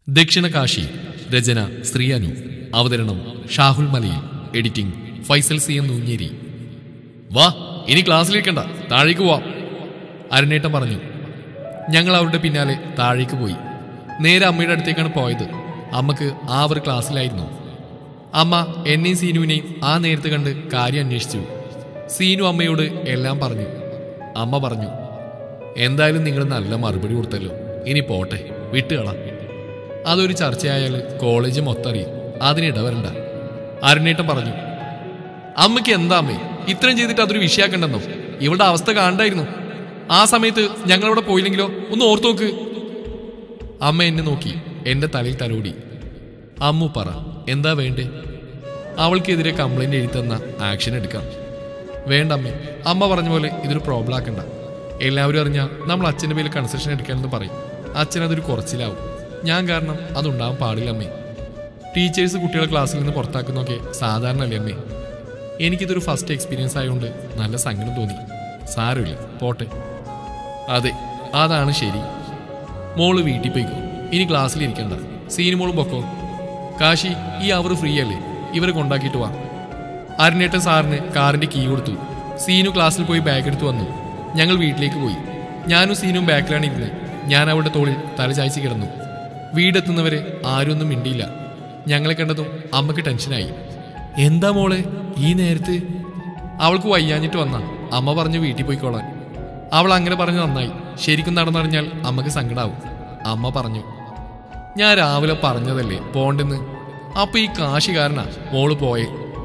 ദക്ഷിണ കാശി രചന ശ്രീയനു അവതരണം Shahul Malayil editing Faisal C M Noonjeri വാ ഇനി ക്ലാസ്സിലിരിക്കണ്ട താഴേക്ക് പോവാം അരുണേട്ടൻ പറഞ്ഞു ഞങ്ങൾ അവരുടെ പിന്നാലെ താഴേക്ക് പോയി നേരെ അമ്മയുടെ അടുത്തേക്കാണ് പോയത് അമ്മക്ക് ആ ഒരു ക്ലാസ്സിലായിരുന്നു അമ്മ എന്നെയും സീനുവിനെയും ആ നേരത്ത് കണ്ട് കാര്യം അന്വേഷിച്ചു സീനു അമ്മയോട് എല്ലാം പറഞ്ഞു അമ്മ പറഞ്ഞു എന്തായാലും നിങ്ങൾ നല്ല മറുപടി കൊടുത്തല്ലോ ഇനി പോട്ടെ വിട്ടുകള അതൊരു ചർച്ചയായാൽ കോളേജ് മൊത്തം അറിയും അതിനിടവരണ്ട അരുണേട്ടൻ പറഞ്ഞു അമ്മയ്ക്ക് എന്താ അമ്മേ ഇത്രയും ചെയ്തിട്ട് അതൊരു വിഷയാക്കണ്ടെന്നോ ഇവളുടെ അവസ്ഥ കാണണ്ടായിരുന്നു ആ സമയത്ത് ഞങ്ങളവിടെ പോയില്ലെങ്കിലോ ഒന്ന് ഓർത്തു നോക്ക് അമ്മ എന്നെ നോക്കി എന്റെ തലയിൽ തലോടി അമ്മു പറ എന്താ വേണ്ടേ അവൾക്കെതിരെ കംപ്ലൈന്റ് എഴുതി തന്ന ആക്ഷൻ എടുക്കാം വേണ്ട അമ്മേ അമ്മ പറഞ്ഞ പോലെ ഇതൊരു പ്രോബ്ലം ആക്കണ്ട എല്ലാവരും അറിഞ്ഞാൽ നമ്മൾ അച്ഛൻ്റെ പേരിൽ കൺസെഷൻ എടുക്കണമെന്ന് പറയും അച്ഛൻ അതൊരു കുറച്ചിലാവും ഞാൻ കാരണം അതുണ്ടാവാൻ പാടില്ല അമ്മേ ടീച്ചേഴ്സ് കുട്ടികളെ ക്ലാസ്സിൽ നിന്ന് പുറത്താക്കുന്നൊക്കെ സാധാരണ അല്ലേ അമ്മേ എനിക്കിതൊരു ഫസ്റ്റ് എക്സ്പീരിയൻസ് ആയതുകൊണ്ട് നല്ല സങ്കടം തോന്നി സാരമില്ല പോട്ടെ അതെ അതാണ് ശരി മോള് വീട്ടിൽ പോയിക്കോ ഇനി ക്ലാസ്സിൽ ഇരിക്കണ്ട സീനി മോളും പൊക്കോ കാശി ഈ അവർ ഫ്രീ അല്ലേ ഇവരെ കൊണ്ടാക്കിയിട്ട് വാ അരുണേട്ടൻ സാറിന് കാറിന്റെ കീ കൊടുത്തു സീനു ക്ലാസ്സിൽ പോയി ബാഗ് എടുത്ത് വന്നു ഞങ്ങൾ വീട്ടിലേക്ക് പോയി ഞാനും സീനും ബാക്കിലാണ് ഇരുന്നത് ഞാൻ അവളുടെ തോളിൽ തല ചായ്ച്ച് കിടന്നു വീടെത്തുന്നവരെ ആരും ഒന്നും മിണ്ടിയില്ല ഞങ്ങളെ കണ്ടതും അമ്മക്ക് ടെൻഷനായി എന്താ മോളെ ഈ നേരത്ത് അവൾക്ക് വയ്യാഞ്ഞിട്ട് വന്ന അമ്മ പറഞ്ഞു വീട്ടിൽ പോയിക്കോളാൻ അവൾ അങ്ങനെ പറഞ്ഞു നന്നായി ശരിക്കും നടന്നറിഞ്ഞാൽ അമ്മക്ക് സങ്കടാവും അമ്മ പറഞ്ഞു ഞാൻ രാവിലെ പറഞ്ഞതല്ലേ പോണ്ടെന്ന് അപ്പൊ ഈ കാശികാരനാ മോള് പോയേ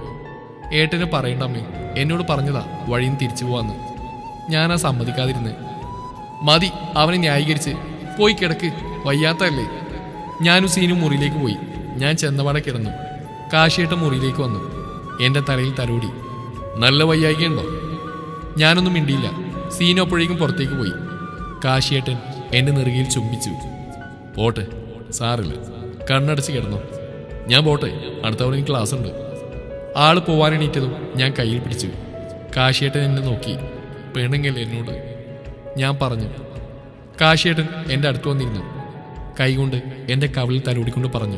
ഏട്ടന് പറയണ്ട അമ്മേ എന്നോട് പറഞ്ഞതാ വഴിയും തിരിച്ചു പോവാന്ന് ഞാനാ സമ്മതിക്കാതിരുന്ന് മതി അവനെ ന്യായീകരിച്ച് പോയി കിടക്ക് വയ്യാത്തല്ലേ ഞാനും സീനും മുറിയിലേക്ക് പോയി ഞാൻ ചെന്നപാടെ കിടന്നു കാശിയേട്ടൻ മുറിയിലേക്ക് വന്നു എന്റെ തലയിൽ തലോടി നല്ല വയ്യായികയുണ്ടോ ഞാനൊന്നും മിണ്ടിയില്ല സീനു അപ്പോഴേക്കും പുറത്തേക്ക് പോയി കാശിയേട്ടൻ എന്നെ നെറുകയിൽ ചുംബിച്ചു പോട്ടെ സാറില്ല കണ്ണടച്ച് കിടന്നു ഞാൻ പോട്ടെ അടുത്ത തവണ എനിക്ക് ക്ലാസ് ഉണ്ട് ആള് പോവാനെണീറ്റതും ഞാൻ കയ്യിൽ പിടിച്ചു കാശിയേട്ടൻ എന്നെ നോക്കി പെണ്ണുങ്ങല്ലേ എന്നോട് ഞാൻ പറഞ്ഞു കാശിയേട്ടൻ എൻ്റെ അടുത്ത് വന്നിരുന്നു കൈകൊണ്ട് എൻ്റെ കവിളിൽ തലോടിക്കൊണ്ട് പറഞ്ഞു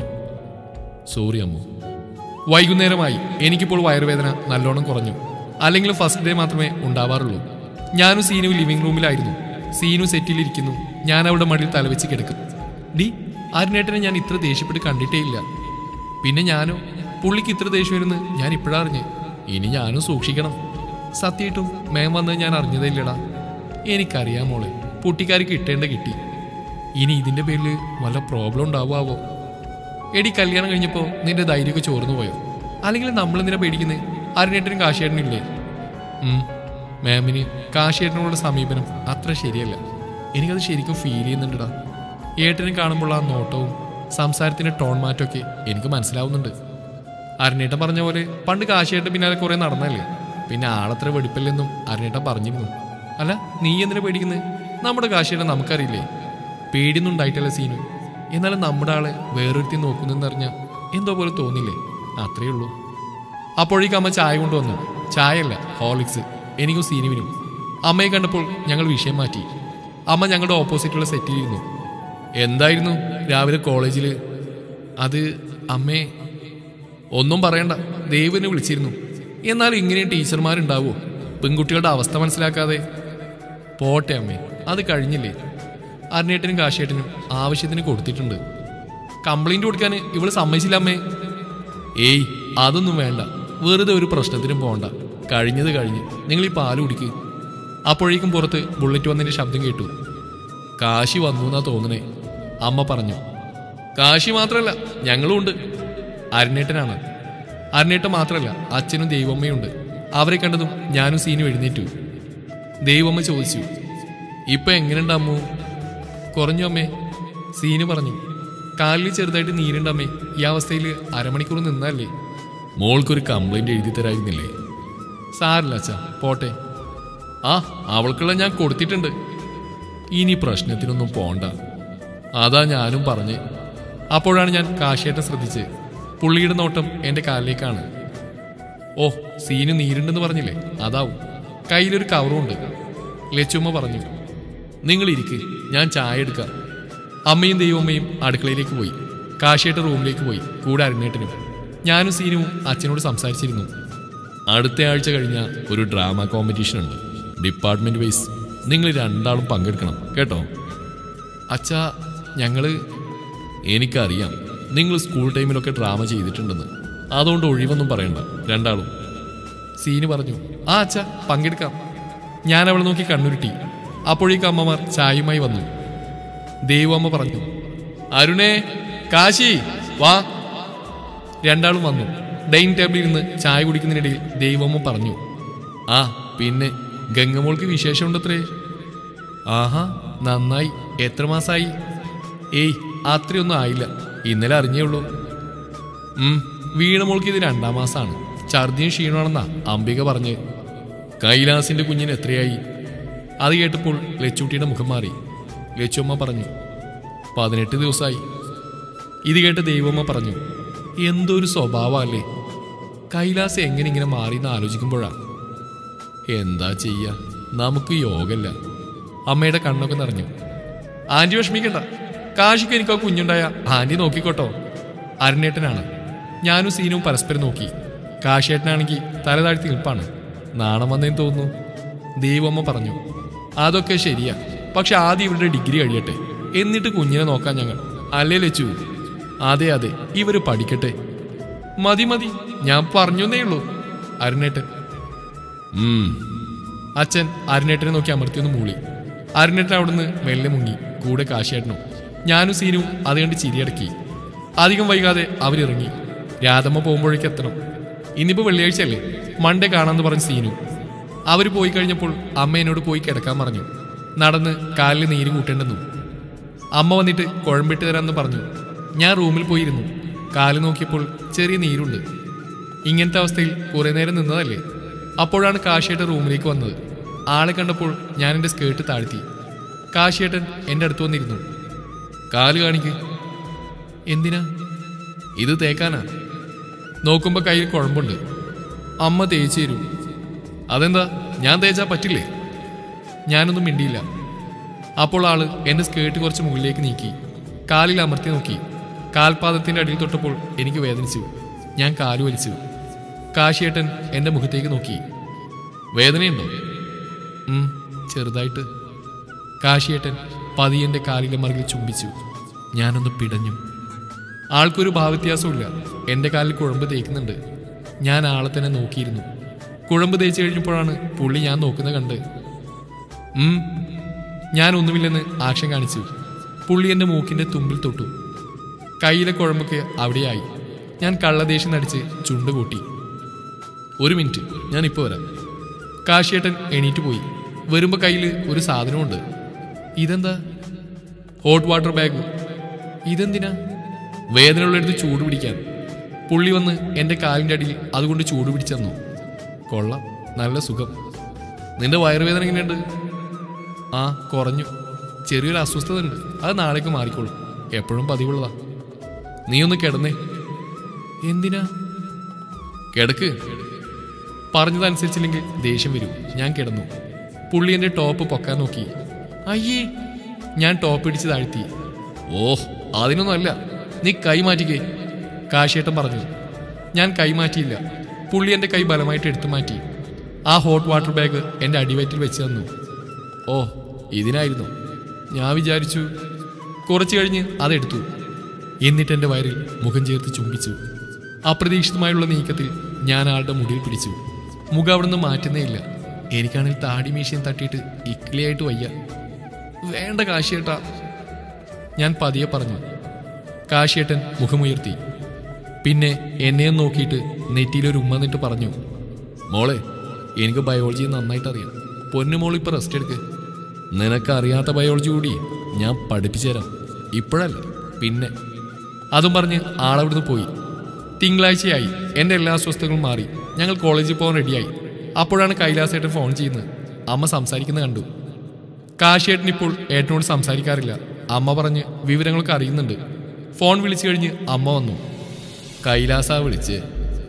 സോറി അമ്മു വൈകുന്നേരമായി എനിക്കിപ്പോൾ വയറുവേദന നല്ലോണം കുറഞ്ഞു അല്ലെങ്കിൽ ഫസ്റ്റ് ഡേ മാത്രമേ ഉണ്ടാവാറുള്ളൂ ഞാനും സീനു ലിവിംഗ് റൂമിലായിരുന്നു സീനു സെറ്റിലിരിക്കുന്നു ഞാൻ അവിടെ മടിയിൽ തലവെച്ച് കിടക്കും ഡി അരുണേട്ടനെ ഞാൻ ഇത്ര ദേഷ്യപ്പെട്ട് കണ്ടിട്ടേ ഇല്ല പിന്നെ ഞാനോ പുള്ളിക്ക് ഇത്ര ദേഷ്യം വരുന്ന് ഞാൻ ഇപ്പോഴാ അറിഞ്ഞ് ഇനി ഞാനും സൂക്ഷിക്കണം സത്യമായിട്ടും മേം വന്നത് ഞാൻ അറിഞ്ഞതേയില്ലടാ എനിക്കറിയാം മോളെ പുട്ടിക്കാർക്ക് കിട്ടേണ്ട കിട്ടി ഇനി ഇതിന്റെ പേരിൽ വല്ല പ്രോബ്ലം ഉണ്ടാവുമോ എടി കല്യാണം കഴിഞ്ഞപ്പോ നിന്റെ ധൈര്യമൊക്കെ ചോർന്നു പോയോ അല്ലെങ്കിൽ നമ്മൾ എന്തിനാ പേടിക്കുന്നത് അരുണേട്ടനും കാശിയേട്ടനും ഇല്ലേ ഉം, മാമിന് കാശിയേട്ടനോടുള്ള സമീപനം അത്ര ശരിയല്ല എനിക്കത് ശരിക്കും ഫീൽ ചെയ്യുന്നുണ്ടടാ ഏട്ടനെ കാണുമ്പോൾ ആ നോട്ടവും സംസാരത്തിന്റെ ടോൺ മാറ്റമൊക്കെ എനിക്ക് മനസ്സിലാവുന്നുണ്ട് അരുണേട്ടൻ പറഞ്ഞ പോലെ പണ്ട് കാശിയേട്ടൻ പിന്നാലെ കുറെ നടന്നല്ലേ പിന്നെ ആളത്ര വെടിപ്പില്ലെന്നും അരുണേട്ടൻ പറഞ്ഞിരുന്നു അല്ല നീ എന്തിനാ പേടിക്കുന്നത് നമ്മുടെ കാശിയേട്ടൻ നമുക്കറിയില്ലേ പേടിയൊന്നും ഉണ്ടായിട്ടല്ല സീനു എന്നാലും നമ്മുടെ ആളെ വേറൊരുത്തി നോക്കുന്നെന്നറിഞ്ഞ എന്തോ പോലെ തോന്നില്ലേ അത്രയേ ഉള്ളൂ അപ്പോഴേക്കും അമ്മ ചായ കൊണ്ടുവന്നു ചായയല്ല ഹോർലിക്സ് എനിക്കും സീനുവിനും അമ്മയെ കണ്ടപ്പോൾ ഞങ്ങൾ വിഷയം മാറ്റി അമ്മ ഞങ്ങളുടെ ഓപ്പോസിറ്റുള്ള സെറ്റിലിരുന്നു എന്തായിരുന്നു രാവിലെ കോളേജിൽ അത് അമ്മേ ഒന്നും പറയണ്ട ദേവിനെ വിളിച്ചിരുന്നു എന്നാൽ ഇങ്ങനെ ടീച്ചർമാരുണ്ടാവോ പെൺകുട്ടികളുടെ അവസ്ഥ മനസ്സിലാക്കാതെ പോട്ടെ അമ്മേ അത് കഴിഞ്ഞില്ലേ അരുണേട്ടനും കാശിയേട്ടനും ആവശ്യത്തിന് കൊടുത്തിട്ടുണ്ട് കംപ്ലൈന്റ് കൊടുക്കാൻ ഇവള് സമ്മതിച്ചില്ല അമ്മേ ഏയ് അതൊന്നും വേണ്ട വെറുതെ ഒരു പ്രശ്നത്തിനും പോണ്ട കഴിഞ്ഞത് കഴിഞ്ഞ് നിങ്ങൾ ഈ പാല് കുടിക്ക് അപ്പോഴേക്കും പുറത്ത് ബുള്ളറ്റ് വന്നതിന്റെ ശബ്ദം കേട്ടു കാശി വന്നു എന്നാ തോന്നണേ അമ്മ പറഞ്ഞു കാശി മാത്രമല്ല ഞങ്ങളും ഉണ്ട് അരുണേട്ടനാണ് അരുണേട്ടൻ മാത്രമല്ല അച്ഛനും ദൈവമ്മയുണ്ട് അവരെ കണ്ടതും ഞാനും സീനും എഴുന്നേറ്റു ദൈവമ്മ ചോദിച്ചു ഇപ്പൊ എങ്ങനെയുണ്ട് അമ്മു കുറഞ്ഞു അമ്മേ സീന് പറഞ്ഞു കാലിൽ ചെറുതായിട്ട് നീരുണ്ട് അമ്മേ ഈ അവസ്ഥയിൽ അരമണിക്കൂർ നിന്നല്ലേ മോൾക്കൊരു കംപ്ലൈന്റ് എഴുതി തരായിരുന്നില്ലേ സാറില്ല അച്ഛാ പോട്ടെ ആ അവൾക്കുള്ള ഞാൻ കൊടുത്തിട്ടുണ്ട് ഇനി പ്രശ്നത്തിനൊന്നും പോണ്ട അതാ ഞാനും പറഞ്ഞ് അപ്പോഴാണ് ഞാൻ കാശിയേട്ടൻ ശ്രദ്ധിച്ച് പുള്ളിയുടെ നോട്ടം എൻ്റെ കാലിലേക്കാണ് ഓ സീന് നീരുണ്ടെന്ന് പറഞ്ഞില്ലേ അതാവും കയ്യിലൊരു കവറും ഉണ്ട് ലച്ചുമ്മ പറഞ്ഞു നിങ്ങൾ ഇരിക്ക് ഞാൻ ചായ എടുക്കാം അമ്മയും ദൈവമ്മയും അടുക്കളയിലേക്ക് പോയി കാശിയേട്ട റൂമിലേക്ക് പോയി കൂടെ അരങ്ങേട്ടനും ഞാനും സീനുവും അച്ഛനോട് സംസാരിച്ചിരുന്നു അടുത്ത ആഴ്ച കഴിഞ്ഞ ഒരു ഡ്രാമ കോമ്പറ്റീഷൻ ഉണ്ട് ഡിപ്പാർട്ട്മെന്റ് വൈസ് നിങ്ങൾ രണ്ടാളും പങ്കെടുക്കണം കേട്ടോ അച്ഛാ ഞങ്ങള് എനിക്കറിയാം നിങ്ങൾ സ്കൂൾ ടൈമിലൊക്കെ ഡ്രാമ ചെയ്തിട്ടുണ്ടെന്ന് അതുകൊണ്ട് ഒഴിവൊന്നും പറയണ്ട രണ്ടാളും സീന് പറഞ്ഞു ആ അച്ഛ പങ്കെടുക്കാം ഞാൻ അവളെ നോക്കി കണ്ണുരുട്ടി അപ്പോഴേക്ക് അമ്മമാർ ചായയുമായി വന്നു ദേവമ്മ പറഞ്ഞു അരുണേ കാശി വാ രണ്ടാളും വന്നു ഡൈനിങ് ടേബിളിൽ ഇരുന്ന് ചായ കുടിക്കുന്നതിനിടയിൽ ദൈവമ്മ പറഞ്ഞു ആ പിന്നെ ഗംഗമോൾക്ക് വിശേഷമുണ്ടത്രേ ആഹാ നന്നായി എത്ര മാസായി ഏയ് അത്രയൊന്നും ആയില്ല ഇന്നലെ അറിഞ്ഞേ ഉള്ളൂ ഉം, വീണമോൾക്ക് ഇത് രണ്ടാം മാസമാണ് ഛർദിയും ക്ഷീണമാണെന്നാ അംബിക പറഞ്ഞ് കൈലാസിന്റെ കുഞ്ഞിന് എത്രയായി അത് കേട്ടപ്പോൾ ലച്ചൂട്ടിയുടെ മുഖം മാറി ലച്ചുമ്മ പറഞ്ഞു പതിനെട്ട് ദിവസമായി ഇത് കേട്ട് ദൈവമ്മ പറഞ്ഞു എന്തൊരു സ്വഭാവമല്ലേ കൈലാസ് എങ്ങനെ ഇങ്ങനെ മാറിയെന്ന് ആലോചിക്കുമ്പോഴാ എന്താ ചെയ്യ നമുക്ക് യോഗല്ല അമ്മയുടെ കണ്ണൊക്കെ നിറഞ്ഞു ആന്റി വിഷമിക്കണ്ട കാശിക്ക് എനിക്ക് ആ കുഞ്ഞുണ്ടായ ആന്റി നോക്കിക്കോട്ടോ അരുണേട്ടനാണ് ഞാനും സീനും പരസ്പരം നോക്കി കാശിയേട്ടനാണെങ്കിൽ തല താഴ്ത്തി നിൽപ്പാണ് നാണം വന്നേന്ന് തോന്നുന്നു ദൈവമ്മ പറഞ്ഞു അതൊക്കെ ശരിയാ പക്ഷെ ആദ്യം ഇവരുടെ ഡിഗ്രി കഴിയട്ടെ എന്നിട്ട് കുഞ്ഞിനെ നോക്കാൻ ഞങ്ങൾ അല്ലേ ലച്ചു അതെ അതെ ഇവര് പഠിക്കട്ടെ മതി മതി ഞാൻ പറഞ്ഞേ ഉള്ളൂ അരുണേട്ടൻ ഉം. അച്ഛൻ അരുണേട്ടനെ നോക്കി അമർത്തിയൊന്ന് മൂളി അരുണേട്ടൻ അവിടുന്ന് മെല്ലെ മുങ്ങി കൂടെ കാശിയേട്ടനും ഞാനും സീനും അത് കണ്ട് ചിരിയടക്കി അധികം വൈകാതെ അവരിറങ്ങി രാധമ്മ പോകുമ്പോഴേക്ക് എത്തണം ഇന്നിപ്പോ വെള്ളിയാഴ്ച അല്ലേ മണ്ടേ കാണാന്ന് പറഞ്ഞ് സീനു അവർ പോയി കഴിഞ്ഞപ്പോൾ അമ്മ എന്നോട് പോയി കിടക്കാൻ പറഞ്ഞു നടന്ന് കാലിൽ നീര് കൂട്ടേണ്ടെന്നു അമ്മ വന്നിട്ട് കുഴമ്പിട്ട് തരാമെന്ന് പറഞ്ഞു ഞാൻ റൂമിൽ പോയിരുന്നു കാല് നോക്കിയപ്പോൾ ചെറിയ നീരുണ്ട് ഇങ്ങനത്തെ അവസ്ഥയിൽ കുറെ നേരം നിന്നതല്ലേ അപ്പോഴാണ് കാശിയേട്ടൻ റൂമിലേക്ക് വന്നത് ആളെ കണ്ടപ്പോൾ ഞാൻ എൻ്റെ സ്കേർട്ട് താഴ്ത്തി കാശിയേട്ടൻ എൻ്റെ അടുത്ത് വന്നിരുന്നു കാല് കാണിക്ക് എന്തിനാ ഇത് തേക്കാനാ നോക്കുമ്പോൾ കയ്യിൽ കുഴമ്പുണ്ട് അമ്മ തേച്ച് തരും അതെന്താ ഞാൻ തേച്ചാ പറ്റില്ലേ ഞാനൊന്നും മിണ്ടിയില്ല അപ്പോൾ ആള് എന്റെ സ്കേർട്ട് കുറച്ച് മുകളിലേക്ക് നീക്കി കാലിൽ അമർത്തി നോക്കി കാൽപാദത്തിന്റെ അടിയിൽ തൊട്ടപ്പോൾ എനിക്ക് വേദനിച്ചു ഞാൻ കാല് വലിച്ചു കാശിയേട്ടൻ എന്റെ മുഖത്തേക്ക് നോക്കി വേദനയുണ്ടോ ഉം, ചെറുതായിട്ട് കാശിയേട്ടൻ പതിയെന്റെ കാലിലെ മറുകിൽ ചുംബിച്ചു ഞാനൊന്ന് പിടഞ്ഞു ആൾക്കൊരു ഭാവവ്യത്യാസമില്ല എന്റെ കാലിൽ കുഴമ്പ് തേക്കുന്നുണ്ട് ഞാൻ ആളെ തന്നെ നോക്കിയിരുന്നു കുഴമ്പ് തേച്ച് കഴിഞ്ഞപ്പോഴാണ് പുള്ളി ഞാൻ നോക്കുന്നത് കണ്ട് ഉം. ഞാൻ ഒന്നുമില്ലെന്ന് ആക്ഷൻ കാണിച്ചു പുള്ളി എന്റെ മൂക്കിന്റെ തുമ്പിൽ തൊട്ടു കയ്യിലെ കുഴമ്പൊക്കെ അവിടെയായി ഞാൻ കള്ളദേശം നടിച്ച് ചുണ്ട് കൂട്ടി ഒരു മിനിറ്റ് ഞാൻ ഇപ്പോൾ വരാം കാശിയേട്ടൻ എണീറ്റ് പോയി വരുമ്പോൾ കയ്യിൽ ഒരു സാധനമുണ്ട് ഇതെന്താ ഹോട്ട് വാട്ടർ ബാഗ് ഇതെന്തിനാ വേദനയുള്ളടുത്ത് ചൂട് പിടിക്കാൻ പുള്ളി വന്ന് എൻ്റെ കാലിൻ്റെ അടിയിൽ അതുകൊണ്ട് ചൂട് പിടിച്ചെന്നു കൊള്ളാം നല്ല സുഖം നിന്റെ വയറുവേദന എങ്ങനെയുണ്ട് ആ കുറഞ്ഞു ചെറിയൊരു അസ്വസ്ഥത ഉണ്ട് അത് നാളേക്ക് മാറിക്കോളും എപ്പോഴും പതിവുള്ളതാ നീ ഒന്ന് കിടന്നേ എന്തിനാ കിടക്ക് പറഞ്ഞതനുസരിച്ചില്ലെങ്കിൽ ദേഷ്യം വരും ഞാൻ കിടന്നു പുള്ളി എൻ്റെ ടോപ്പ് പൊക്കാൻ നോക്കി അയ്യേ ഞാൻ ടോപ്പ് ഇടിച്ച് താഴ്ത്തി ഓഹ് അതിനൊന്നുമല്ല നീ കൈ മാറ്റിക്കേ കാശിയേട്ടൻ പറഞ്ഞു ഞാൻ കൈ മാറ്റിയില്ല പുള്ളി എൻ്റെ കൈ ബലമായിട്ട് എടുത്തു മാറ്റി ആ ഹോട്ട് വാട്ടർ ബാഗ് എൻ്റെ അടിവയറ്റിൽ വെച്ച് തന്നു ഓ ഇതിനായിരുന്നു ഞാൻ വിചാരിച്ചു കുറച്ചു കഴിഞ്ഞ് അതെടുത്തു എന്നിട്ട് എൻ്റെ വയറിൽ മുഖം ചേർത്ത് ചുംബിച്ചു അപ്രതീക്ഷിതമായുള്ള നീക്കത്തിൽ ഞാൻ ആളുടെ മുടിയിൽ പിടിച്ചു മുഖം അവിടുന്ന് മാറ്റുന്നേയില്ല എനിക്കാണെങ്കിൽ താടി മീശയും തട്ടിയിട്ട് ഇക്ലിയായിട്ട് വയ്യ വേണ്ട കാശിയേട്ടാ ഞാൻ പതിയെ പറഞ്ഞു കാശിയേട്ടൻ മുഖമുയർത്തി പിന്നെ എന്നെയും നോക്കിയിട്ട് നെറ്റിയിലൊരു ഉമ്മ എന്നിട്ട് പറഞ്ഞു മോളെ എനിക്ക് ബയോളജി നന്നായിട്ട് അറിയാം പൊന്നുമോൾ ഇപ്പൊ റെസ്റ്റ് എടുക്ക് നിനക്ക് അറിയാത്ത ബയോളജി കൂടി ഞാൻ പഠിപ്പിച്ചു തരാം ഇപ്പോഴല്ല പിന്നെ അതും പറഞ്ഞ് ആളവിടുന്ന് പോയി തിങ്കളാഴ്ചയായി എൻ്റെ എല്ലാ അസ്വസ്ഥതകളും മാറി ഞങ്ങൾ കോളേജിൽ പോകാൻ റെഡിയായി അപ്പോഴാണ് കൈലാസേട്ടൻ ഫോൺ ചെയ്യുന്നത് അമ്മ സംസാരിക്കുന്നത് കണ്ടു കാശിയേട്ടൻ ഇപ്പോൾ ഏട്ടനോട് സംസാരിക്കാറില്ല അമ്മ പറഞ്ഞ് വിവരങ്ങളൊക്കെ അറിയുന്നുണ്ട് ഫോൺ വിളിച്ചു കഴിഞ്ഞ് അമ്മ വന്നു കൈലാസ വിളിച്ച്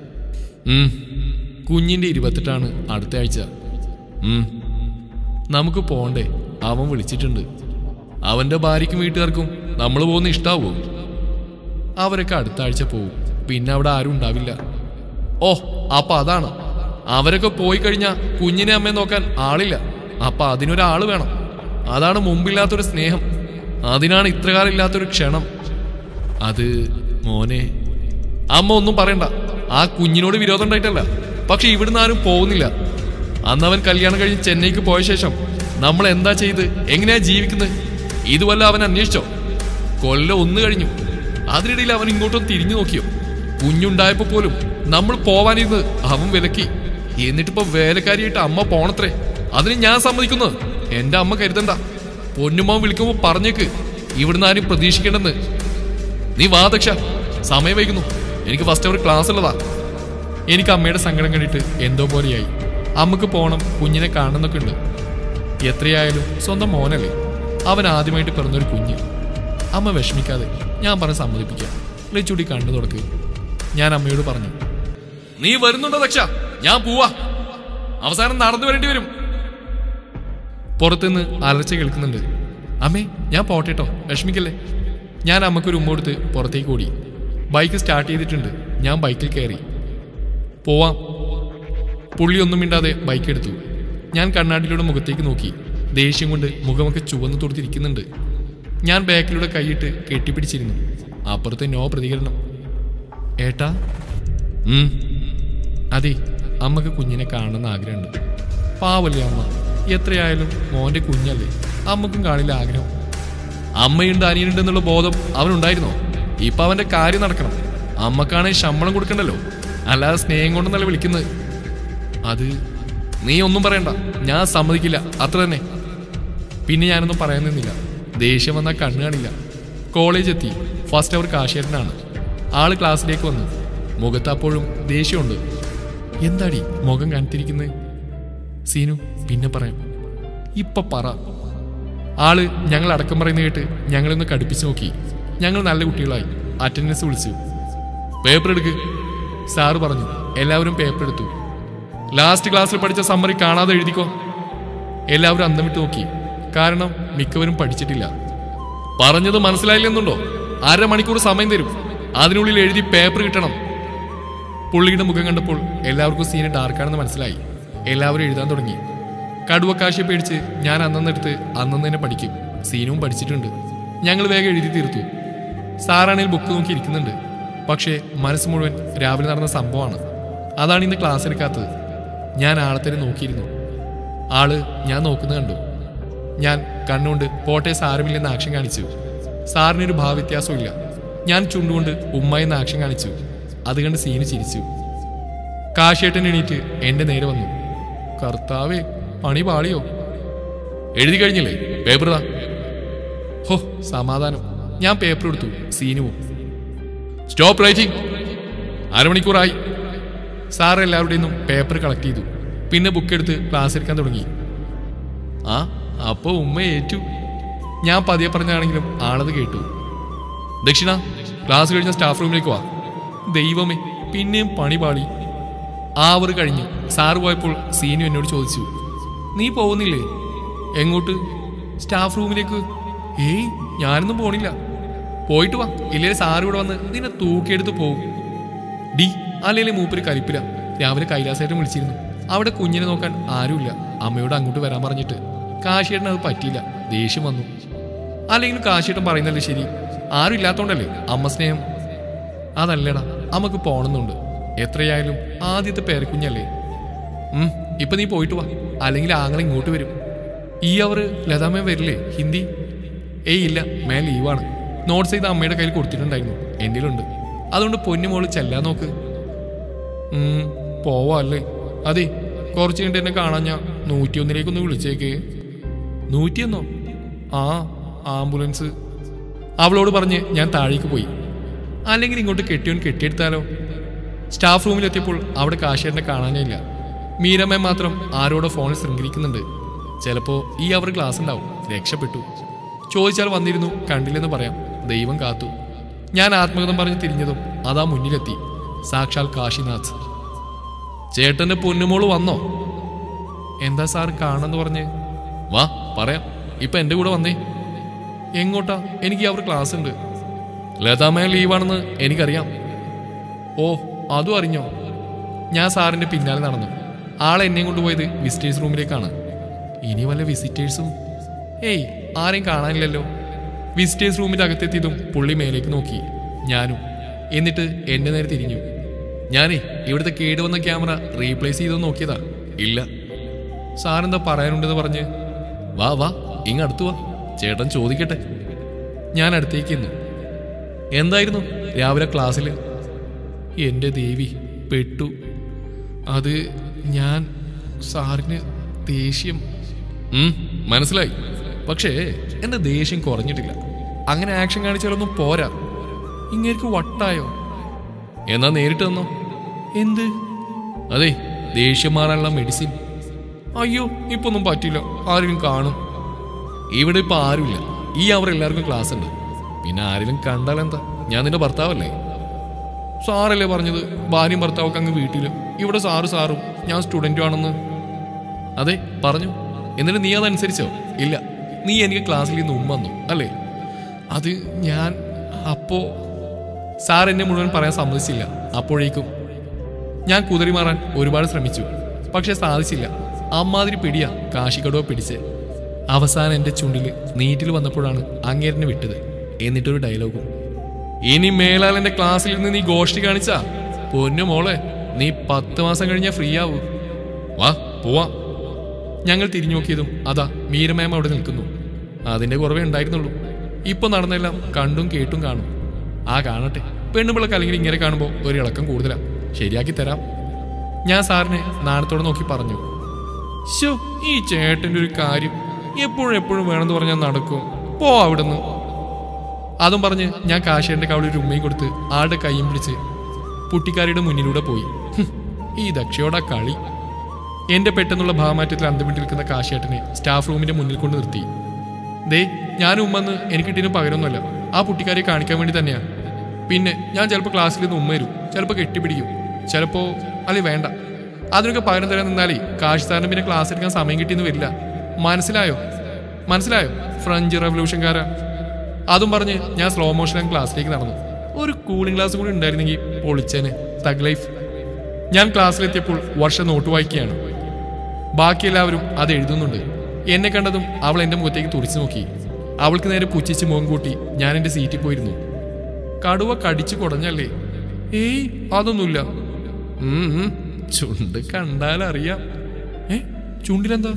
ഉം. കുഞ്ഞിന്റെ ഇരുപത്തെട്ടാണ് അടുത്ത ആഴ്ച ഉം. നമുക്ക് പോണ്ടേ അവൻ വിളിച്ചിട്ടുണ്ട് അവന്റെ ഭാര്യയ്ക്കും വീട്ടുകാർക്കും നമ്മൾ പോകുന്ന ഇഷ്ടാവോ അവരൊക്കെ അടുത്ത ആഴ്ച പോവും പിന്നെ അവിടെ ആരും ഉണ്ടാവില്ല ഓ അപ്പൊ അതാണ് അവരൊക്കെ പോയി കഴിഞ്ഞാൽ കുഞ്ഞിനെ അമ്മയെ നോക്കാൻ ആളില്ല അപ്പൊ അതിനൊരാള് വേണം അതാണ് മുമ്പില്ലാത്തൊരു സ്നേഹം അതിനാണ് ഇത്രകാലം ഇല്ലാത്തൊരു ക്ഷണം അത് മോനെ അമ്മ ഒന്നും പറയണ്ട ആ കുഞ്ഞിനോട് വിരോധം ഉണ്ടായിട്ടല്ല പക്ഷെ ഇവിടുന്ന് ആരും പോകുന്നില്ല അന്ന് അവൻ കല്യാണം കഴിഞ്ഞ് ചെന്നൈക്ക് പോയ ശേഷം നമ്മൾ എന്താ ചെയ്ത് എങ്ങനെയാ ജീവിക്കുന്നത് ഇതുവല്ല അവൻ അന്വേഷിച്ചോ കൊല്ലം ഒന്ന് കഴിഞ്ഞു അതിനിടയിൽ അവൻ ഇങ്ങോട്ടും തിരിഞ്ഞു നോക്കിയോ കുഞ്ഞുണ്ടായപ്പോ പോലും നമ്മൾ പോവാനിരുന്ന് അവൻ വിലക്കി എന്നിട്ടിപ്പോ വേലക്കാരിയായിട്ട് അമ്മ പോണത്രേ അതിന് ഞാൻ സമ്മതിക്കുന്നത് എന്റെ അമ്മ കരുതണ്ട പൊന്നുമോൻ വിളിക്കുമ്പോ പറഞ്ഞേക്ക് ഇവിടുന്ന് ആരും പ്രതീക്ഷിക്കേണ്ടെന്ന് നീ വാ ദക്ഷ സമയം വൈകുന്നു എനിക്ക് ഫസ്റ്റ് അവർ ക്ലാസ് ഉള്ളതാ എനിക്ക് അമ്മയുടെ സങ്കടം കണ്ടിട്ട് എന്തോ പോലെയായി അമ്മക്ക് പോണം കുഞ്ഞിനെ കാണണമെന്നൊക്കെ ഉണ്ട് എത്രയായാലും സ്വന്തം മോനല്ലേ അവൻ ആദ്യമായിട്ട് പിറന്നൊരു കുഞ്ഞ് അമ്മ വിഷമിക്കാതെ ഞാൻ പറഞ്ഞ് സമ്മതിപ്പിക്കാം ലച്ചുടി കണ്ണു തുടക്ക് ഞാൻ അമ്മയോട് പറഞ്ഞു നീ വരുന്നുണ്ടോ ദക്ഷ ഞാൻ പോവാ അവസാനം നടന്നു വരേണ്ടി വരും പുറത്തുനിന്ന് അലർച്ച കേൾക്കുന്നുണ്ട് അമ്മേ ഞാൻ പോട്ടെട്ടോ വിഷമിക്കല്ലേ ഞാൻ അമ്മക്കൊരു ഉമ്മ കൊടുത്ത് പുറത്തേക്ക് ഓടി ബൈക്ക് സ്റ്റാർട്ട് ചെയ്തിട്ടുണ്ട് ഞാൻ ബൈക്കിൽ കയറി പോവാം പുള്ളി ഒന്നും മിണ്ടാതെ ബൈക്ക് എടുത്തു ഞാൻ കണ്ണാടിയിലൂടെ മുഖത്തേക്ക് നോക്കി ദേഷ്യം കൊണ്ട് മുഖമൊക്കെ ചുവന്ന് തൊടുത്തിരിക്കുന്നുണ്ട് ഞാൻ ബാക്കിലൂടെ കൈയിട്ട് കെട്ടിപ്പിടിച്ചിരുന്നു അപ്പുറത്ത് നോ പ്രതികരണം ഏട്ടാ ഉം. അതെ അമ്മക്ക് കുഞ്ഞിനെ കാണണമെന്ന് ആഗ്രഹമുണ്ട് പാവല്ലേ അമ്മ എത്രയായാലും മോന്റെ കുഞ്ഞല്ലേ അമ്മക്കും കാണില്ല ആഗ്രഹം അമ്മയുണ്ട് അനിയനുണ്ട് എന്നുള്ള ബോധം അവനുണ്ടായിരുന്നോ ഇപ്പൊ അവന്റെ കാര്യം നടക്കണം അമ്മക്കാണെങ്കിൽ ശമ്പളം കൊടുക്കണ്ടല്ലോ അല്ലാതെ സ്നേഹം കൊണ്ടൊന്നല്ല വിളിക്കുന്നത് അത് നീ ഒന്നും പറയണ്ട ഞാൻ സമ്മതിക്കില്ല അത്ര തന്നെ പിന്നെ ഞാനൊന്നും പറയാൻ നിന്നില്ല ദേഷ്യം വന്നാൽ കണ്ണു കാണില്ല കോളേജ് എത്തി ഫസ്റ്റ് അവർ കാശേരനാണ് ആള് ക്ലാസ്സിലേക്ക് വന്നു മുഖത്ത് അപ്പോഴും ദേഷ്യമുണ്ട് എന്താടി മുഖം കാണിത്തിരിക്കുന്നത് സീനു പിന്നെ പറയാം ഇപ്പൊ പറ ആള് ഞങ്ങൾ അടക്കം പറയുന്ന കേട്ട് ഞങ്ങളൊന്ന് കടുപ്പിച്ച് നോക്കി ഞങ്ങൾ നല്ല കുട്ടികളായി അറ്റൻഡൻസ് വിളിച്ചു പേപ്പർ എടുക്ക് സാറ് പറഞ്ഞു എല്ലാവരും പേപ്പർ എടുത്തു ലാസ്റ്റ് ക്ലാസ്സിൽ പഠിച്ച സമ്മറി കാണാതെ എഴുതിക്കോ എല്ലാവരും അന്തം വിട്ട് നോക്കി കാരണം മിക്കവരും പഠിച്ചിട്ടില്ല പറഞ്ഞത് മനസ്സിലായില്ലെന്നുണ്ടോ അരമണിക്കൂർ സമയം തരും അതിനുള്ളിൽ എഴുതി പേപ്പർ കിട്ടണം പുള്ളിയുടെ മുഖം കണ്ടപ്പോൾ എല്ലാവർക്കും സീന് ഡാർക്കാണെന്ന് മനസ്സിലായി എല്ലാവരും എഴുതാൻ തുടങ്ങി കടുവക്കാശിയെ പേടിച്ച് ഞാൻ അന്നെടുത്ത് അന്നു തന്നെ പഠിക്കും സീനും പഠിച്ചിട്ടുണ്ട് ഞങ്ങൾ വേഗം എഴുതി തീർത്തു സാറാണെങ്കിൽ ബുക്ക് നോക്കി ഇരിക്കുന്നുണ്ട് പക്ഷേ മനസ്സ് മുഴുവൻ രാവിലെ നടന്ന സംഭവമാണ് അതാണ് ഇന്ന് ക്ലാസ് എടുക്കാത്തത് ഞാൻ ആളെ തന്നെ നോക്കിയിരുന്നു ആള് ഞാൻ നോക്കുന്നത് കണ്ടു ഞാൻ കണ്ണുകൊണ്ട് പോട്ടെ സാരമില്ലെന്ന് ആക്ഷൻ കാണിച്ചു സാറിനൊരു ഭാവവ്യത്യാസവും ഇല്ല ഞാൻ ചുണ്ടുകൊണ്ട് ഉമ്മ എന്ന ആക്ഷൻ കാണിച്ചു അത് കണ്ട് സീന് ചിരിച്ചു കാശേട്ടൻ എണീറ്റ് എന്റെ നേരെ വന്നു കർത്താവേ പണി പാളിയോ എഴുതി കഴിഞ്ഞില്ലേ പേപ്പർ താ ഹോ സമാധാനം ഞാൻ പേപ്പർ എടുത്തു സീനുവും സ്റ്റോപ്പ് റൈറ്റിംഗ് അരമണിക്കൂറായി സാർ എല്ലാവരുടെയും നിന്നും പേപ്പർ കളക്ട് ചെയ്തു പിന്നെ ബുക്ക് എടുത്ത് ക്ലാസ് എടുക്കാൻ തുടങ്ങി ആ അപ്പൊ ഉമ്മ ഏറ്റു ഞാൻ പതിയെ പറഞ്ഞാണെങ്കിലും ആളത് കേട്ടു ദക്ഷിണ ക്ലാസ് കഴിഞ്ഞ സ്റ്റാഫ് റൂമിലേക്ക് വാ ദൈവമേ പിന്നെയും പണി പാളി ആവർ കഴിഞ്ഞു സാറ് പോയപ്പോൾ സീനു എന്നോട് ചോദിച്ചു നീ പോകുന്നില്ലേ എങ്ങോട്ട് സ്റ്റാഫ് റൂമിലേക്ക് ഏയ് ഞാനൊന്നും പോണില്ല പോയിട്ട് വാ ഇല്ലേ സാറ് ഇവിടെ വന്ന് നിന്നെ തൂക്കിയെടുത്ത് പോകും ഡി അല്ലെങ്കിൽ മൂപ്പര് കലിപ്പില്ല രാവിലെ കൈലാസേട്ടൻ വിളിച്ചിരുന്നു അവിടെ കുഞ്ഞിനെ നോക്കാൻ ആരുമില്ല അമ്മയോട് അങ്ങോട്ട് വരാൻ പറഞ്ഞിട്ട് കാശിയേട്ടൻ അത് പറ്റിയില്ല ദേഷ്യം വന്നു അല്ലെങ്കിൽ കാശിയേട്ടൻ പറയുന്നല്ലേ ശരി ആരും ഇല്ലാത്തോണ്ടല്ലേ അമ്മ സ്നേഹം അതല്ലടാ അമ്മക്ക് പോണമെന്നുണ്ട് എത്രയായാലും ആദ്യത്തെ പേരക്കുഞ്ഞല്ലേ ഉം ഇപ്പൊ നീ പോയിട്ട് വാ അല്ലെങ്കിൽ ആങ്ങളെ ഇങ്ങോട്ട് വരും ഈ അവർ ലതാമ്മ വരില്ലേ ഹിന്ദി ഏയ് ഇല്ല മേ ലീവാണ് നോട്ട്സ് ചെയ്ത് അമ്മയുടെ കയ്യിൽ കൊടുത്തിട്ടുണ്ടായിരുന്നു എന്നിലുണ്ട് അതുകൊണ്ട് പൊന്നുമോള് ചെല്ലാൻ നോക്ക് ഉം, പോവാ അല്ലേ അതെ കുറച്ച് കഴിഞ്ഞിട്ട് എന്നെ കാണാൻ ഞാൻ നൂറ്റിയൊന്നിലേക്കൊന്ന് വിളിച്ചേക്ക് നൂറ്റിയൊന്നോ ആ ആംബുലൻസ് അവളോട് പറഞ്ഞ് ഞാൻ താഴേക്ക് പോയി അല്ലെങ്കിൽ ഇങ്ങോട്ട് കെട്ടിയോൻ കെട്ടിയെടുത്താലോ സ്റ്റാഫ് റൂമിലെത്തിയപ്പോൾ അവിടെ കാശേരനെ കാണാനില്ല മീരമ്മ മാത്രം ആരോടോ ഫോണിൽ ശൃംഖരിക്കുന്നുണ്ട് ചിലപ്പോ ഈ അവർ ക്ലാസ് ഉണ്ടാവും രക്ഷപ്പെട്ടു ചോദിച്ചാൽ വന്നിരുന്നു കണ്ടില്ലെന്ന് പറയാം ദൈവം കാത്തു ഞാൻ ആത്മകഥം പറഞ്ഞ് തിരിഞ്ഞതും അതാ മുന്നിലെത്തി സാക്ഷാൽ കാശിനാഥ് ചേട്ടന്റെ പൊന്നുമോള് വന്നോ എന്താ സാർ കാണാന്ന് പറഞ്ഞ് വാ പറയാം ഇപ്പൊ എന്റെ കൂടെ വന്നേ എങ്ങോട്ടാ എനിക്ക് അവർ ക്ലാസ് ഉണ്ട് ലതാമയ ലീവാണെന്ന് എനിക്കറിയാം ഓ അതും അറിഞ്ഞോ ഞാൻ സാറിന്റെ പിന്നാലെ നടന്നു ആളെ എന്നെയും കൊണ്ടുപോയത് വിസിറ്റേഴ്സ് റൂമിലേക്കാണ് ഇനി വല്ല വിസിറ്റേഴ്സും ഏയ് ആരെയും കാണാനില്ലല്ലോ വിസിറ്റേഴ്സ് റൂമിന്റെ അകത്തെത്തിയതും പുള്ളി മേലേക്ക് നോക്കി ഞാനും എന്നിട്ട് എന്റെ നേരെ തിരിഞ്ഞു ഞാനേ ഇവിടുത്തെ കേടുവന്ന ക്യാമറ റീപ്ലേസ് ചെയ്തെന്ന് നോക്കിയതാ ഇല്ല സാറെന്താ പറയാനുണ്ടെന്ന് പറഞ്ഞ് വാ വാ ഇങ്ങ് അടുത്തു വാ ചേട്ടൻ ചോദിക്കട്ടെ ഞാൻ അടുത്തേക്ക് ചെന്നു എന്തായിരുന്നു രാവിലെ ക്ലാസ്സിൽ എൻ്റെ ദേവി പെട്ടു അത് ഞാൻ സാറിന് ദേഷ്യം ഉം, മനസ്സിലായി പക്ഷേ എൻ്റെ ദേഷ്യം കുറഞ്ഞിട്ടില്ല അങ്ങനെ ആക്ഷൻ കാണിച്ചാലൊന്നും പോരാ ഇങ്ങേർക്ക് വട്ടായോ എന്നാ നേരിട്ട് തന്നോ എന്ത് അതെ ദേഷ്യം മാറാനുള്ള മെഡിസിൻ അയ്യോ ഇപ്പൊ ഒന്നും പറ്റില്ല ആരെങ്കിലും കാണും ഇവിടെ ഇപ്പൊ ആരുമില്ല ഈ അവർ എല്ലാവർക്കും ക്ലാസ് ഉണ്ട് പിന്നെ ആരെങ്കിലും കണ്ടാൽ എന്താ ഞാൻ നിന്റെ ഭർത്താവല്ലേ സാറല്ലേ പറഞ്ഞത് ഭാര്യയും ഭർത്താവൊക്കെ അങ്ങ് വീട്ടിലും ഇവിടെ സാറ് സാറും ഞാൻ സ്റ്റുഡൻറ്റും ആണെന്ന് അതെ പറഞ്ഞു എന്നിട്ട് നീ അതനുസരിച്ചോ ഇല്ല നീ എനിക്ക് ക്ലാസ്സിൽ നിന്ന് ഉമ്മ വന്നു അല്ലേ അത് ഞാൻ അപ്പോ സാർ എന്നെ മുഴുവൻ പറയാൻ സമ്മതിച്ചില്ല അപ്പോഴേക്കും ഞാൻ കുതിരി മാറാൻ ഒരുപാട് ശ്രമിച്ചു പക്ഷെ സാധിച്ചില്ല അമ്മാതിരി പിടിയാ കാശിക്കടവ പിടിച്ച് അവസാനം എൻ്റെ ചുണ്ടിൽ നീറ്റിൽ വന്നപ്പോഴാണ് അങ്ങേരനെ വിട്ടത് എന്നിട്ടൊരു ഡയലോഗും ഇനി മേലാൽ എൻ്റെ ക്ലാസ്സിൽ നിന്ന് നീ ഗോഷ്ടി കാണിച്ചാ പൊന്നു മോളെ നീ പത്ത് മാസം കഴിഞ്ഞാൽ ഫ്രീ ആവൂ വാ പോവാ ഞങ്ങൾ തിരിഞ്ഞു നോക്കിയതും അതാ മീരമേമ അവിടെ നിൽക്കുന്നു അതിന്റെ കുറവേ ഉണ്ടായിരുന്നുള്ളൂ ഇപ്പൊ നടന്നെല്ലാം കണ്ടും കേട്ടും കാണും ആ കാണട്ടെ പെണ്ണുപിള്ളക്ക് അല്ലെങ്കിൽ ഇങ്ങനെ കാണുമ്പോൾ ഒരു ഇളക്കം കൂടുതലാ ശരിയാക്കി തരാം ഞാൻ സാറിനെ നാണത്തോടെ നോക്കി പറഞ്ഞു ശോ ഈ ചേട്ടന്റെ ഒരു കാര്യം എപ്പോഴും എപ്പോഴും വേണമെന്ന് പറഞ്ഞാൽ നടക്കും പോ അവിടുന്ന് അതും പറഞ്ഞ് ഞാൻ കാശേന്റെ കവളിൽ ഒരു ഉമ്മയും കൊടുത്ത് ആളുടെ കൈയും പിടിച്ച് പുട്ടിക്കാരിയുടെ മുന്നിലൂടെ പോയി ഹും, ഈ ദക്ഷയോടാ കളി എന്റെ പെട്ടെന്നുള്ള ഭാവമാറ്റത്തിൽ അന്തമിട്ട് നിൽക്കുന്ന കാശേട്ടനെ സ്റ്റാഫ് റൂമിന്റെ മുന്നിൽ കൊണ്ട് നിർത്തി ദേ ഞാൻ ഉമ്മെന്ന് എനിക്ക് കിട്ടിയതിന് പകരമൊന്നുമല്ല ആ പുട്ടിക്കാരെ കാണിക്കാൻ വേണ്ടി തന്നെയാ പിന്നെ ഞാൻ ചിലപ്പോൾ ക്ലാസ്സിൽ നിന്ന് ഉമ്മ വരും ചിലപ്പോൾ കെട്ടിപ്പിടിക്കും ചിലപ്പോൾ അല്ലെ വേണ്ട അതിനൊക്കെ പകരം തരാൻ നിന്നാലേ കാശ് സാറിന് പിന്നെ ക്ലാസ് എടുക്കാൻ സമയം കിട്ടിയെന്ന് വരില്ല മനസ്സിലായോ മനസ്സിലായോ ഫ്രഞ്ച് റെവല്യൂഷൻകാരാ അതും പറഞ്ഞ് ഞാൻ സ്ലോ മോഷൻ ക്ലാസ്സിലേക്ക് നടന്നു ഒരു കൂളിംഗ് ക്ലാസ് കൂടി ഉണ്ടായിരുന്നെങ്കിൽ പൊളിച്ചേനെ തഗ് ലൈഫ് ഞാൻ ക്ലാസ്സിലെത്തിയപ്പോൾ വർഷ നോട്ട് വായിക്കുകയാണ് ബാക്കി എല്ലാവരും അത് എഴുതുന്നുണ്ട് എന്നെ കണ്ടതും അവൾ എൻ്റെ മുഖത്തേക്ക് തുറിച്ചു നോക്കി അവൾക്ക് നേരെ പുച്ഛിച്ച് മുഖം കൂട്ടി ഞാൻ എൻ്റെ സീറ്റിൽ പോയിരുന്നു കടുവ കടിച്ചു കുടഞ്ഞല്ലേ ഏയ് അതൊന്നുമില്ല ഉം, ഉം, ചുണ്ട് കണ്ടാലറിയാം ഏ ചുണ്ടിലെന്താ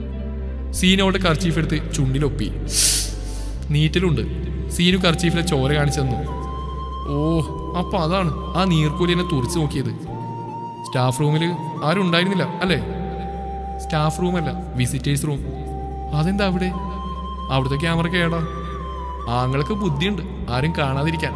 സീനോടെ കർച്ചീഫ് എടുത്ത് ചുണ്ടിലൊപ്പി നീറ്റലുണ്ട് സീനു കർച്ചീഫിലെ ചോര കാണിച്ചു തന്നു ഓ അപ്പൊ അതാണ് ആ നീർക്കോലി എന്നെ തുറിച്ചു നോക്കിയത് സ്റ്റാഫ് റൂമിൽ ആരും ഉണ്ടായിരുന്നില്ല അല്ലേ സ്റ്റാഫ് റൂമല്ല വിസിറ്റേഴ്സ് റൂം അതെന്താ അവിടെ അവിടുത്തെ ക്യാമറ കേടാ ആങ്ങൾക്ക് ബുദ്ധിയുണ്ട് ആരും കാണാതിരിക്കാൻ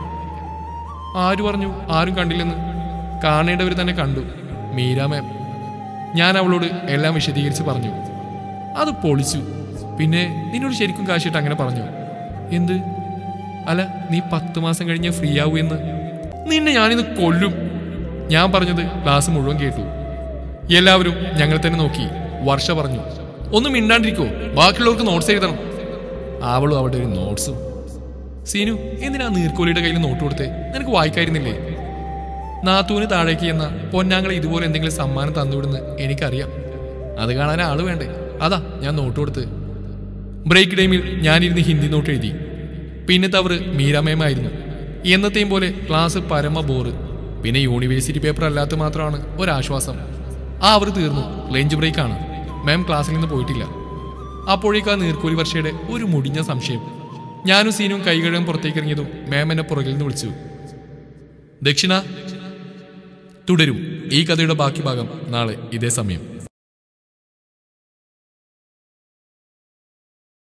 ആര് പറഞ്ഞു ആരും കണ്ടില്ലെന്ന് കാണേണ്ടവർ തന്നെ കണ്ടു മീര മാം ഞാൻ അവളോട് എല്ലാം വിശദീകരിച്ച് പറഞ്ഞു അത് പൊളിച്ചു പിന്നെ നിന്നോട് ശരിക്കും കാശിട്ട് അങ്ങനെ പറഞ്ഞു എന്ത് അല്ല നീ പത്ത് മാസം കഴിഞ്ഞ് ഫ്രീ ആവൂ എന്ന് നിന്നെ ഞാനിന്ന് കൊല്ലും ഞാൻ പറഞ്ഞത് ക്ലാസ് മുഴുവൻ കേട്ടു എല്ലാവരും ഞങ്ങൾ തന്നെ നോക്കി വർഷ പറഞ്ഞു ഒന്നും മിണ്ടാണ്ടിരിക്കോ ബാക്കിയുള്ളവർക്ക് നോട്ട്സ് എഴുതണം അവളും അവിടെ ഒരു നോട്ട്സും സീനു എന്തിനാ നീർക്കോലിയുടെ കയ്യിൽ നോട്ട് കൊടുത്തേ നിനക്ക് വായിക്കായിരുന്നില്ലേ നാത്തൂന് താഴേക്ക് എന്ന പൊന്നാങ്ങളെ ഇതുപോലെ എന്തെങ്കിലും സമ്മാനം തന്നുവിടുന്ന് എനിക്കറിയാം അത് കാണാൻ ആള് വേണ്ടേ അതാ ഞാൻ നോട്ട് കൊടുത്ത് ബ്രേക്ക് ടൈമിൽ ഞാനിരുന്ന് ഹിന്ദി നോട്ട് എഴുതി പിന്നത്തെ അവർ മീരാമേമായിരുന്നു എന്നത്തെയും പോലെ ക്ലാസ് പരമ ബോറ് പിന്നെ യൂണിവേഴ്സിറ്റി പേപ്പർ അല്ലാത്ത മാത്രമാണ് ഒരാശ്വാസം ആ അവർ തീർന്നു ലഞ്ച് ബ്രേക്കാണ് മാം ക്ലാസ്സിൽ നിന്ന് പോയിട്ടില്ല അപ്പോഴേക്ക് ആ നീർക്കോലി വർഷയുടെ ഒരു മുടിഞ്ഞ സംശയം ഞാനും സീനും കൈ കഴുകാൻ പുറത്തേക്ക് ഇറങ്ങിയതും മാം എന്നെ പുറകിൽ നിന്ന് വിളിച്ചു ദക്ഷിണ തുടരും ഈ കഥയുടെ ബാക്കി ഭാഗം നാളെ ഇതേ സമയം